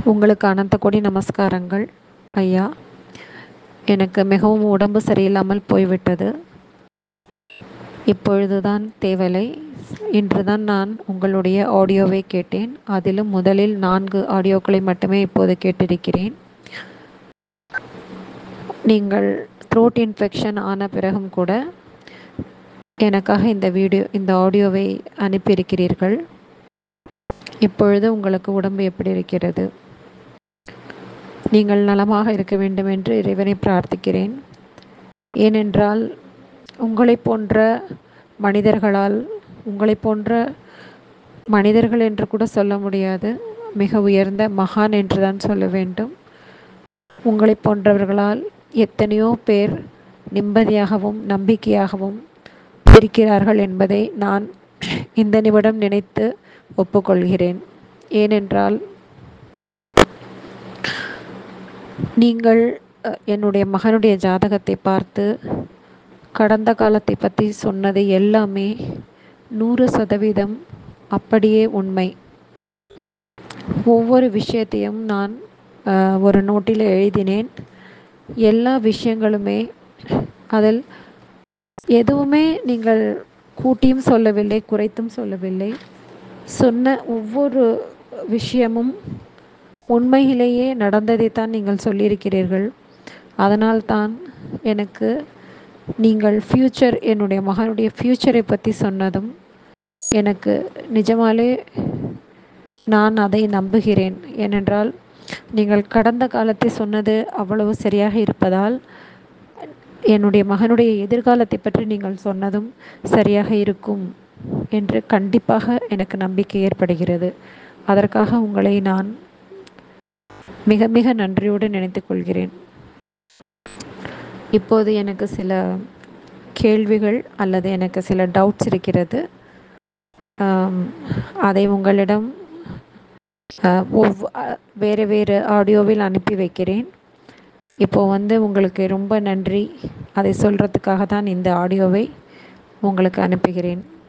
உங்களுக்கு அனந்த கோடி நமஸ்காரங்கள் ஐயா எனக்கு மிகவும் உடம்பு சரியில்லாமல் போய்விட்டது இப்பொழுதுதான் தேவலை இன்றுதான் நான் உங்களுடைய ஆடியோவை கேட்டேன் அதிலும் முதலில் நான்கு ஆடியோக்களை மட்டுமே இப்போது கேட்டிருக்கிறேன் நீங்கள் த்ரோட் இன்ஃபெக்ஷன் ஆன பிறகும் கூட எனக்காக இந்த வீடியோ இந்த ஆடியோவை அனுப்பியிருக்கிறீர்கள் இப்பொழுது உங்களுக்கு உடம்பு எப்படி இருக்கிறது நீங்கள் நலமாக இருக்க வேண்டும் என்று இறைவனை பிரார்த்திக்கிறேன் ஏனென்றால் உங்களை போன்ற மனிதர்களால் உங்களை போன்ற மனிதர்கள் என்று கூட சொல்ல முடியாது மிக உயர்ந்த மகான் என்று தான் சொல்ல வேண்டும் உங்களை போன்றவர்களால் எத்தனையோ பேர் நிம்மதியாகவும் நம்பிக்கையாகவும் இருக்கிறார்கள் என்பதை நான் இந்த நிமிடம் நினைத்து ஒப்புக்கொள்கிறேன் ஏனென்றால் நீங்கள் என்னுடைய மகனுடைய ஜாதகத்தை பார்த்து கடந்த காலத்தை பற்றி சொன்னது எல்லாமே நூறு சதவீதம் அப்படியே உண்மை ஒவ்வொரு விஷயத்தையும் நான் ஒரு நோட்டில் எழுதினேன் எல்லா விஷயங்களுமே அதில் எதுவுமே நீங்கள் கூட்டியும் சொல்லவில்லை குறைத்தும் சொல்லவில்லை சொன்ன ஒவ்வொரு விஷயமும் உண்மையிலேயே நடந்ததைத்தான் நீங்கள் சொல்லியிருக்கிறீர்கள் அதனால்தான் எனக்கு நீங்கள் ஃப்யூச்சர் என்னுடைய மகனுடைய ஃப்யூச்சரை பற்றி சொன்னதும் எனக்கு நிஜமாலே நான் அதை நம்புகிறேன் ஏனென்றால் நீங்கள் கடந்த காலத்தை சொன்னது அவ்வளவு சரியாக இருப்பதால் என்னுடைய மகனுடைய எதிர்காலத்தை பற்றி நீங்கள் சொன்னதும் சரியாக இருக்கும் என்று கண்டிப்பாக எனக்கு நம்பிக்கை ஏற்படுகிறது அதற்காக உங்களை நான் மிக மிக நன்றியோடு நினைத்து கொள்கிறேன் இப்போது எனக்கு சில கேள்விகள் அல்லது எனக்கு சில டவுட்ஸ் இருக்கிறது அதை உங்களிடம் ஒவ் வேறு வேறு ஆடியோவில் அனுப்பி வைக்கிறேன் இப்போது வந்து உங்களுக்கு ரொம்ப நன்றி அதை சொல்கிறதுக்காக தான் இந்த ஆடியோவை உங்களுக்கு அனுப்புகிறேன்